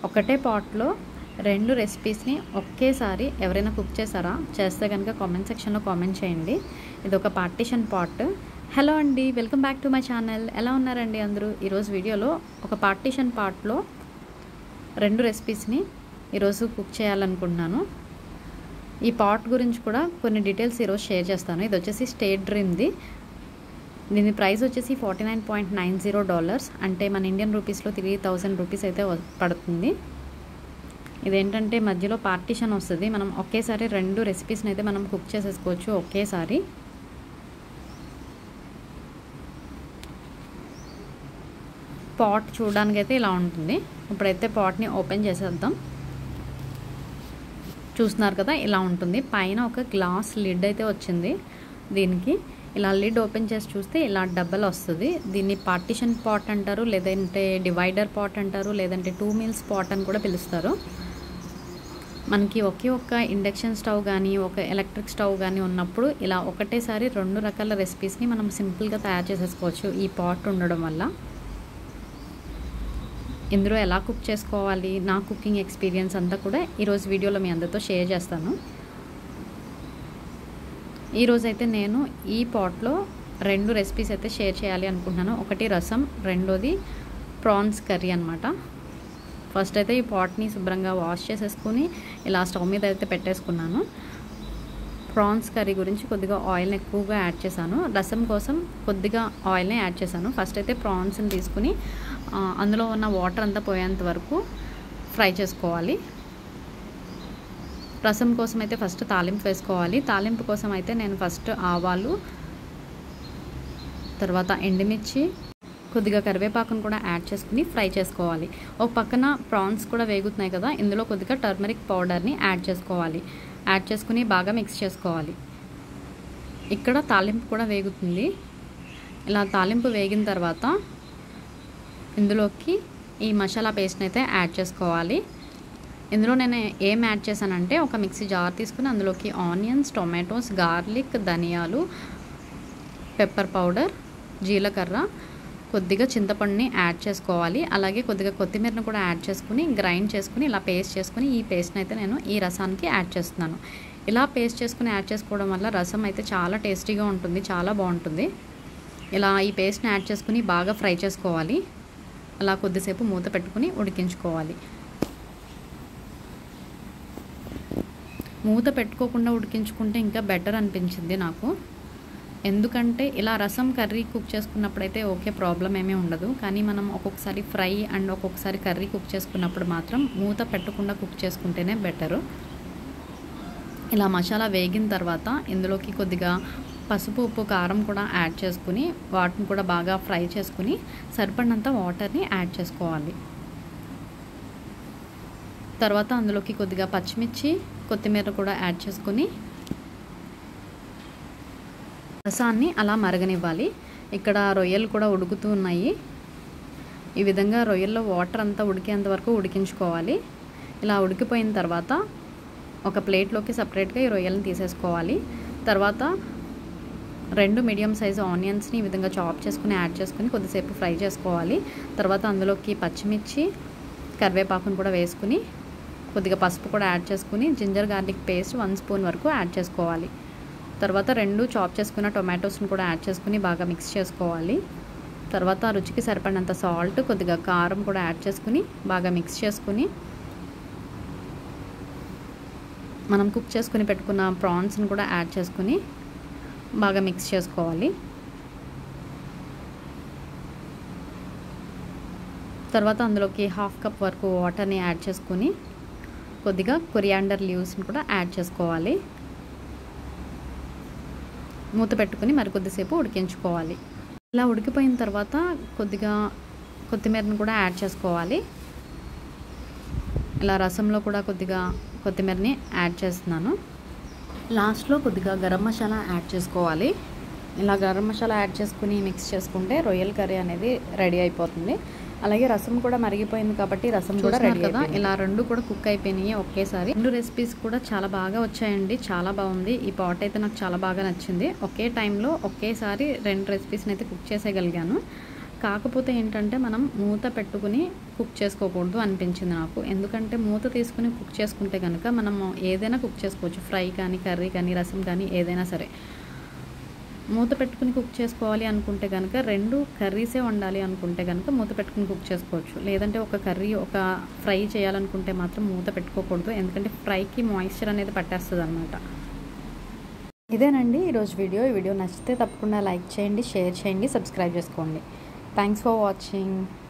ఒకటే పాట్లో రెండు రెసిపీస్ని ఒకేసారి ఎవరైనా కుక్ చేశారా చేస్తే కనుక కామెంట్ సెక్షన్లో కామెంట్ చేయండి ఇది ఒక పార్టీషన్ పాట్ హలో అండి welcome back to my channel ఎలా ఉన్నారండి అందరూ ఈరోజు వీడియోలో ఒక పార్టీషన్ పాట్లో రెండు రెసిపీస్ని ఈరోజు కుక్ చేయాలనుకుంటున్నాను ఈ పాట్ గురించి కూడా కొన్ని డీటెయిల్స్ ఈరోజు షేర్ చేస్తాను ఇది వచ్చేసి స్టేట్ డ్రీమ్ది దీని ప్రైస్ వచ్చేసి forty nine point nine zero dollars అంటే మన ఇండియన్ రూపీస్లో త్రీ థౌజండ్ రూపీస్ అయితే పడుతుంది ఇదేంటంటే మధ్యలో పార్టీషన్ వస్తుంది మనం ఒకేసారి రెండు రెసిపీస్ని అయితే మనం కుక్ చేసేసుకోవచ్చు ఒకేసారి పాట్ చూడడానికి అయితే ఇలా ఉంటుంది ఇప్పుడైతే పాట్ని ఓపెన్ చేసేద్దాం చూస్తున్నారు కదా ఇలా ఉంటుంది పైన ఒక గ్లాస్ లిడ్ అయితే వచ్చింది దీనికి ఇలా లిడ్ ఓపెన్ చేసి చూస్తే ఇలా డబ్బల్ వస్తుంది దీన్ని పార్టిషన్ పాట్ అంటారు లేదంటే డివైడర్ పాట్ అంటారు లేదంటే టూ మీల్స్ పాట్ అని కూడా పిలుస్తారు మనకి ఒకే ఒక్క ఇండక్షన్ స్టవ్ కానీ ఒక ఎలక్ట్రిక్ స్టవ్ కానీ ఉన్నప్పుడు ఇలా ఒకటేసారి రెండు రకాల రెసిపీస్ని మనం సింపుల్గా తయారు చేసేసుకోవచ్చు ఈ పాట్ ఉండడం వల్ల ఇందులో ఎలా కుక్ చేసుకోవాలి నా కుకింగ్ ఎక్స్పీరియన్స్ అంతా కూడా ఈరోజు వీడియోలో మీ అందరితో షేర్ చేస్తాను ఈరోజు అయితే నేను ఈ పాట్లో రెండు రెసిపీస్ అయితే షేర్ చేయాలి అనుకుంటున్నాను ఒకటి రసం రెండోది ప్రాన్స్ కర్రీ అనమాట ఫస్ట్ అయితే ఈ పాట్ని శుభ్రంగా వాష్ చేసేసుకుని ఇలా స్టవ్ మీద అయితే పెట్టేసుకున్నాను ప్రాన్స్ కర్రీ గురించి కొద్దిగా ఆయిల్ని ఎక్కువగా యాడ్ చేశాను రసం కోసం కొద్దిగా ఆయిల్ని యాడ్ చేశాను ఫస్ట్ అయితే ప్రాన్స్ని తీసుకుని అందులో ఉన్న వాటర్ అంతా పోయేంత వరకు ఫ్రై చేసుకోవాలి రసం కోసం అయితే ఫస్ట్ తాలింపు వేసుకోవాలి తాలింపు కోసం అయితే నేను ఫస్ట్ ఆవాలు తర్వాత ఎండుమిర్చి కొద్దిగా కరివేపాకును కూడా యాడ్ చేసుకుని ఫ్రై చేసుకోవాలి ఒక పక్కన ప్రాన్స్ కూడా వేగుతున్నాయి కదా ఇందులో కొద్దిగా టర్మరిక్ పౌడర్ని యాడ్ చేసుకోవాలి యాడ్ చేసుకుని బాగా మిక్స్ చేసుకోవాలి ఇక్కడ తాలింపు కూడా వేగుతుంది ఇలా తాలింపు వేగిన తర్వాత ఇందులోకి ఈ మసాలా పేస్ట్ని అయితే యాడ్ చేసుకోవాలి ఇందులో నేను ఏం యాడ్ చేశానంటే ఒక మిక్సీ జార్ తీసుకుని అందులోకి ఆనియన్స్ టొమాటోస్ గార్లిక్ ధనియాలు పెప్పర్ పౌడర్ జీలకర్ర కొద్దిగా చింతపండుని యాడ్ చేసుకోవాలి అలాగే కొద్దిగా కొత్తిమీరను కూడా యాడ్ చేసుకుని గ్రైండ్ చేసుకుని ఇలా పేస్ట్ చేసుకుని ఈ పేస్ట్ని అయితే నేను ఈ రసానికి యాడ్ చేస్తున్నాను ఇలా పేస్ట్ చేసుకుని యాడ్ చేసుకోవడం వల్ల రసం అయితే చాలా టేస్టీగా ఉంటుంది చాలా బాగుంటుంది ఇలా ఈ పేస్ట్ని యాడ్ చేసుకుని బాగా ఫ్రై చేసుకోవాలి అలా కొద్దిసేపు మూత పెట్టుకుని ఉడికించుకోవాలి మూత పెట్టుకోకుండా ఉడికించుకుంటే ఇంకా బెటర్ అనిపించింది నాకు ఎందుకంటే ఇలా రసం కర్రీ కుక్ చేసుకున్నప్పుడైతే ఓకే ప్రాబ్లం ఏమీ ఉండదు కానీ మనం ఒక్కొక్కసారి ఫ్రై అండ్ ఒక్కొక్కసారి కర్రీ కుక్ చేసుకున్నప్పుడు మాత్రం మూత పెట్టకుండా కుక్ చేసుకుంటేనే బెటరు ఇలా మసాలా వేగిన తర్వాత ఇందులోకి కొద్దిగా పసుపు ఉప్పు కారం కూడా యాడ్ చేసుకుని వాటిని కూడా బాగా ఫ్రై చేసుకుని సరిపడినంత వాటర్ని యాడ్ చేసుకోవాలి తర్వాత అందులోకి కొద్దిగా పచ్చిమిర్చి కొత్తిమీర కూడా యాడ్ చేసుకుని రసాన్ని అలా మరగనివ్వాలి ఇక్కడ రొయ్యలు కూడా ఉడుకుతూ ఉన్నాయి ఈ విధంగా రొయ్యల్లో వాటర్ అంతా ఉడికేంత వరకు ఉడికించుకోవాలి ఇలా ఉడికిపోయిన తర్వాత ఒక ప్లేట్లోకి సపరేట్గా ఈ రొయ్యలను తీసేసుకోవాలి తర్వాత రెండు మీడియం సైజు ఆనియన్స్ని ఈ విధంగా చాప్ చేసుకుని యాడ్ చేసుకుని కొద్దిసేపు ఫ్రై చేసుకోవాలి తర్వాత అందులోకి పచ్చిమిర్చి కరివేపాకును కూడా వేసుకుని కొద్దిగా పసుపు కూడా యాడ్ చేసుకుని ginger garlic paste one spoon వరకు యాడ్ చేసుకోవాలి తర్వాత రెండు చాప్ చేసుకున్న టొమాటోస్ని కూడా యాడ్ చేసుకుని బాగా మిక్స్ చేసుకోవాలి తర్వాత రుచికి సరిపడినంత సాల్ట్ కొద్దిగా కారం కూడా యాడ్ చేసుకుని బాగా మిక్స్ చేసుకుని మనం కుక్ చేసుకుని పెట్టుకున్న ప్రాన్స్ని కూడా యాడ్ చేసుకుని బాగా మిక్స్ చేసుకోవాలి తర్వాత అందులోకి హాఫ్ కప్ వరకు వాటర్ని యాడ్ చేసుకుని కొద్దిగా కొరియాండర్ లీవ్స్ని కూడా యాడ్ చేసుకోవాలి మూత పెట్టుకుని మరికొద్దిసేపు ఉడికించుకోవాలి ఇలా ఉడికిపోయిన తర్వాత కొద్దిగా కొత్తిమీరను కూడా యాడ్ చేసుకోవాలి ఇలా రసంలో కూడా కొద్దిగా కొత్తిమీరని యాడ్ చేస్తున్నాను లాస్ట్లో కొద్దిగా గరం మసాలా యాడ్ చేసుకోవాలి ఇలా గరం మసాలా యాడ్ చేసుకుని మిక్స్ చేసుకుంటే రొయ్యల కర్రీ అనేది రెడీ అయిపోతుంది అలాగే రసం కూడా మరిగిపోయింది కాబట్టి రసం కూడా రెడీ కదా ఇలా రెండు కూడా కుక్ అయిపోయినాయి ఒకేసారి రెండు రెసిపీస్ కూడా చాలా బాగా వచ్చాయండి చాలా బాగుంది ఈ పాట్ అయితే నాకు చాలా బాగా నచ్చింది ఒకే టైంలో ఒకేసారి రెండు రెసిపీస్ని అయితే కుక్ చేసేయగలిగాను కాకపోతే ఏంటంటే మనం మూత పెట్టుకుని కుక్ చేసుకోకూడదు అనిపించింది నాకు ఎందుకంటే మూత తీసుకుని కుక్ చేసుకుంటే కనుక మనం ఏదైనా కుక్ చేసుకోవచ్చు ఫ్రై కానీ కర్రీ కానీ రసం కానీ ఏదైనా సరే మూత పెట్టుకుని కుక్ చేసుకోవాలి అనుకుంటే కనుక రెండు కర్రీసే వండాలి అనుకుంటే కనుక మూత పెట్టుకుని కుక్ చేసుకోవచ్చు లేదంటే ఒక కర్రీ ఒక ఫ్రై చేయాలనుకుంటే మాత్రం మూత పెట్టుకోకూడదు ఎందుకంటే ఫ్రైకి మాయిశ్చర్ అనేది పట్టేస్తుంది అనమాట ఇదేనండి ఈరోజు వీడియో ఈ వీడియో నచ్చితే తప్పకుండా లైక్ చేయండి షేర్ చేయండి సబ్స్క్రైబ్ చేసుకోండి థ్యాంక్స్ ఫర్ వాచింగ్